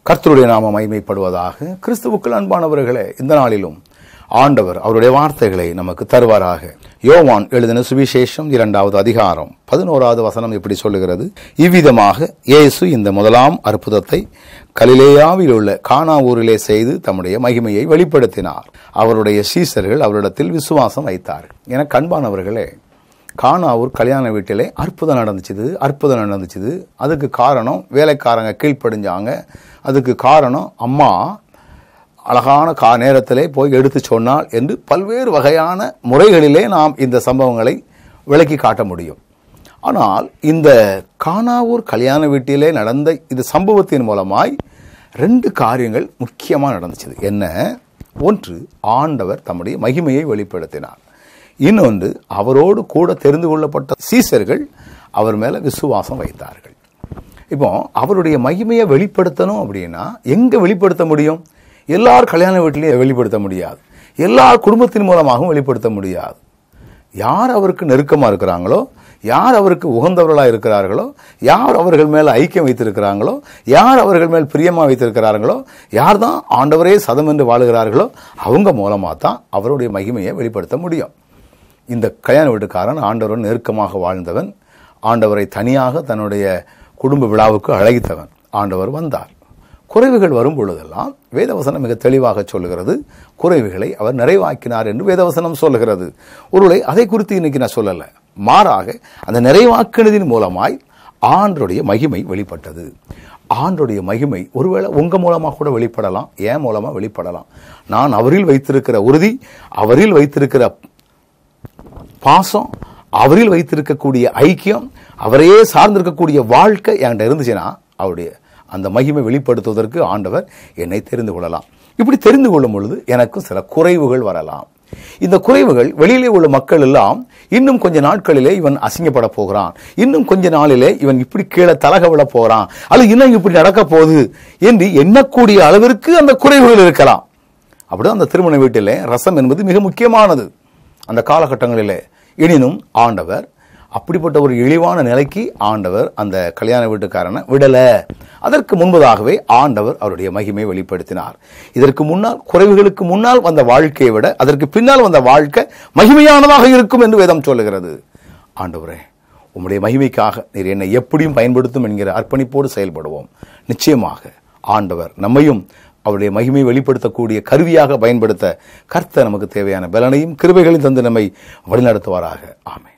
கர்த்தருடைய நாம மகிமைப்படுவதாக கிறிஸ்துவுக்குள் அன்பானவர்களே இந்த நாளிலும் ஆண்டவர் அவருடைய வார்த்தைகளை நமக்கு தருவாராக யோவான் எழுதின சுவிசேஷம் இரண்டாவது அதிகாரம் பதினோராவது வசனம் இப்படி சொல்லுகிறது இவ்விதமாக இயேசு இந்த முதலாம் அற்புதத்தை கலிலேயாவில் உள்ள கானா ஊரிலே செய்து தம்முடைய மகிமையை வெளிப்படுத்தினார் அவருடைய சீசர்கள் அவரிடத்தில் விசுவாசம் வைத்தார்கள் என கண்பானவர்களே கானாவூர் கல்யாண வீட்டிலே அற்புதம் நடந்துச்சுது அற்புதம் நடந்துச்சுது அதுக்கு காரணம் வேலைக்காரங்க கீழ்ப்படிஞ்சாங்க அதுக்கு காரணம் அம்மா அழகான கா நேரத்திலே போய் எடுத்து சொன்னாள் என்று பல்வேறு வகையான முறைகளிலே நாம் இந்த சம்பவங்களை விளக்கி காட்ட முடியும் ஆனால் இந்த கானாவூர் கல்யாண வீட்டிலே நடந்த இந்த சம்பவத்தின் மூலமாய் ரெண்டு காரியங்கள் முக்கியமாக நடந்துச்சுது என்ன ஒன்று ஆண்டவர் தம்முடைய மகிமையை வெளிப்படுத்தினார் இன்னொன்று அவரோடு கூட தெரிந்து கொள்ளப்பட்ட சீசர்கள் அவர் மேல விசுவாசம் வைத்தார்கள் இப்போ அவருடைய மகிமையை வெளிப்படுத்தணும் அப்படின்னா எங்க வெளிப்படுத்த முடியும் எல்லார் கல்யாண வீட்டிலையும் வெளிப்படுத்த முடியாது எல்லார் குடும்பத்தின் மூலமாகவும் வெளிப்படுத்த முடியாது யார் அவருக்கு நெருக்கமாக இருக்கிறாங்களோ யார் அவருக்கு உகந்தவர்களாக இருக்கிறார்களோ யார் அவர்கள் மேல் ஐக்கியம் வைத்திருக்கிறாங்களோ யார் அவர்கள் மேல் பிரியமாக வைத்திருக்கிறார்களோ யார் தான் ஆண்டவரே சதம் என்று வாழுகிறார்களோ அவங்க மூலமாக தான் அவருடைய மகிமையை வெளிப்படுத்த முடியும் இந்த கல்யாண வீட்டுக்காரன் ஆண்டவருடன் நெருக்கமாக வாழ்ந்தவன் ஆண்டவரை தனியாக தன்னுடைய குடும்ப விழாவுக்கு அழைத்தவன் ஆண்டவர் வந்தார் குறைவுகள் வரும் பொழுதெல்லாம் வேதவசனம் மிக தெளிவாக சொல்லுகிறது குறைவுகளை அவர் நிறைவாக்கினார் என்று வேதவசனம் சொல்லுகிறது ஒருவேளை அதை குறித்து இன்னைக்கு நான் சொல்லலை மாறாக அந்த நிறைவாக்கினதின் மூலமாய் ஆண்டருடைய மகிமை வெளிப்பட்டது ஆண்டுடைய மகிமை ஒருவேளை உங்க மூலமா கூட வெளிப்படலாம் ஏன் மூலமா வெளிப்படலாம் நான் அவரில் வைத்திருக்கிற உறுதி அவரில் வைத்திருக்கிற பாசம் அவரில் வைத்திருக்கக்கூடிய ஐக்கியம் அவரையே சார்ந்திருக்கக்கூடிய வாழ்க்கை என்கிட்ட இருந்துச்சுன்னா அவருடைய அந்த மகிமை வெளிப்படுத்துவதற்கு ஆண்டவர் என்னை தெரிந்து கொள்ளலாம் இப்படி தெரிந்து கொள்ளும் பொழுது எனக்கும் சில குறைவுகள் வரலாம் இந்த குறைவுகள் வெளியிலே உள்ள மக்கள் எல்லாம் இன்னும் கொஞ்ச நாட்களிலே இவன் அசிங்கப்பட போகிறான் இன்னும் கொஞ்ச நாளிலே இவன் இப்படி கீழே தலக விட போறான் அல்லது இன்னும் இப்படி நடக்க போகுது என்று எண்ணக்கூடிய அளவிற்கு அந்த குறைவுகள் இருக்கலாம் அப்படிதான் அந்த திருமண வீட்டிலே ரசம் என்பது மிக முக்கியமானது அந்த காலகட்டங்களிலே எனினும் ஆண்டவர் அப்படிப்பட்ட ஒரு இழிவான நிலைக்கு ஆண்டவர் அந்த கல்யாண வீட்டுக்காரனை விடல அதற்கு முன்பதாகவே ஆண்டவர் அவருடைய மகிமையை வெளிப்படுத்தினார் இதற்கு முன்னால் குறைவுகளுக்கு முன்னால் வந்த வாழ்க்கையை விட அதற்கு பின்னால் வந்த வாழ்க்கை மகிமையானதாக இருக்கும் என்று வேதம் சொல்லுகிறது ஆண்டவரே உம்முடைய மகிமைக்காக நீர் என்னை எப்படியும் பயன்படுத்தும் என்கிற அர்ப்பணிப்போடு செயல்படுவோம் நிச்சயமாக ஆண்டவர் நம்மையும் அவருடைய மகிமை வெளிப்படுத்தக்கூடிய கருவியாக பயன்படுத்த கர்த்தர் நமக்கு தேவையான பலனையும் கிருபைகளையும் தந்து நம்மை வழிநடத்துவாராக ஆமே